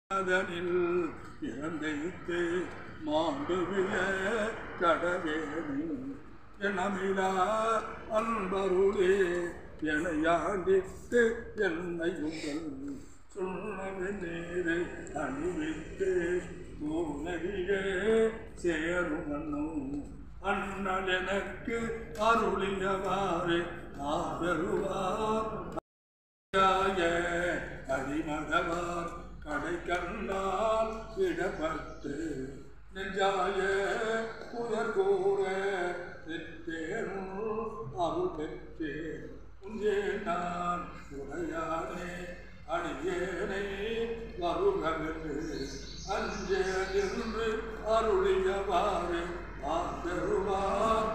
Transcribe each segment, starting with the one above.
அதனில் இறந்தைத்து மாண்டுவிய கடவேணும் எனமிலா அன்பருளே எனையாண்டித்து என்னை உங்கள் சொன்னது நீரை அணிவித்து பூனரியே சேரும் அண்ணும் அண்ணல் எனக்கு அருளியவாறு ஆதருவார் ஆய அடிமகவார் கடை கண்டால் விடப்பட்டு நெஞ்சாய புயர் கூற பெற்றேனுள் அருள் பெற்றேன் உஞ்சே நான் உடையானே அடியேனை வருகவென்று அஞ்சே நின்று அருளியவாறு ஆதருவார்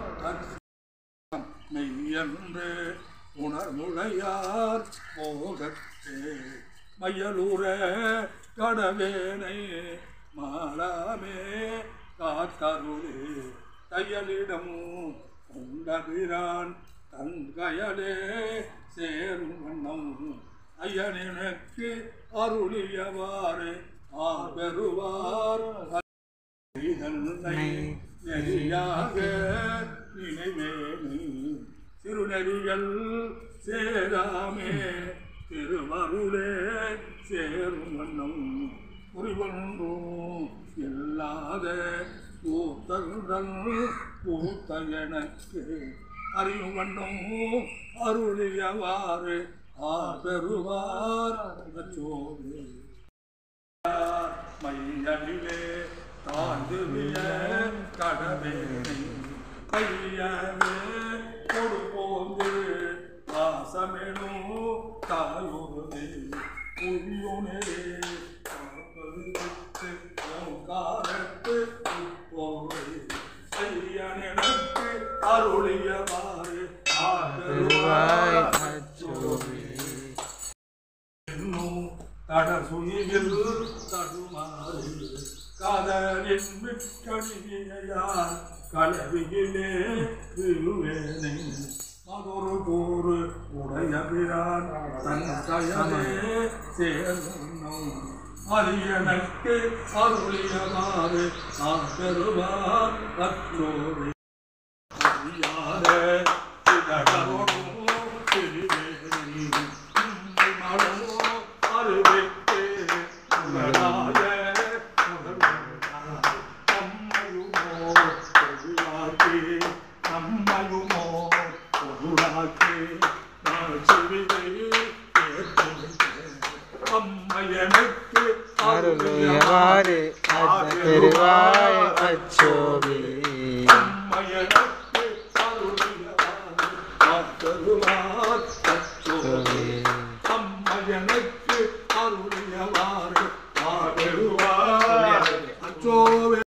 மெய்யன்று உணர்முழையார் போகத்தே மையலூர கடவேனை மாலாமே காத்தருளே தையலிடம் கொண்டபிரான் தன் கயலே சேரும் வண்ணம் ஐயனினக்கு அருளியவாறு ஆபெறுவார் இதனை நெறியாக நினைவேனி திருநெறிகள் சேராமே திருவருளே சேரும் வண்ணம் புரிவொன்றும் இல்லாத பூத்தருடன் பூத்த எனக்கு அறியும் வண்ணம் அருளியவாறு ஆபெறுவார் சோறு மையலிலே தாழ்ந்துவிய கடவேனை கையவே கொடுப்போந்து வாசமெனும் தாயுறுதி உரியுனே காரத்து போரை ஐயனெனக்கு அருளியவாறு திருவாய் ஆதருவாய் அச்சோவே என்னும் தடசுயில் தடுமாறு காதலின் விட்டணியார் கலவியிலே விழுவேனை மதொரு கூறு உடைய பிரான் தன் கயலே சேர்ந்தோம் அரியனக்கு அருளியவாறு ஆதருவார் அற்றோரே அறியாத திடகரோடும் திரிவேணி மனோ அருவிட்டு உலகாய நம்மையுமோ பொருளாக்கி நம்மையுமோ பொருளாக்கி சிவிதை அம்மையனுக்கு அருளியவாறு அச்ச திருவாய் அச்சோவே அம்மையனுக்கு அருளியவாறு ஆத்தருவார் அச்சோவே அம்மையனுக்கு அருளியவாறு ஆதருவார் அச்சோவே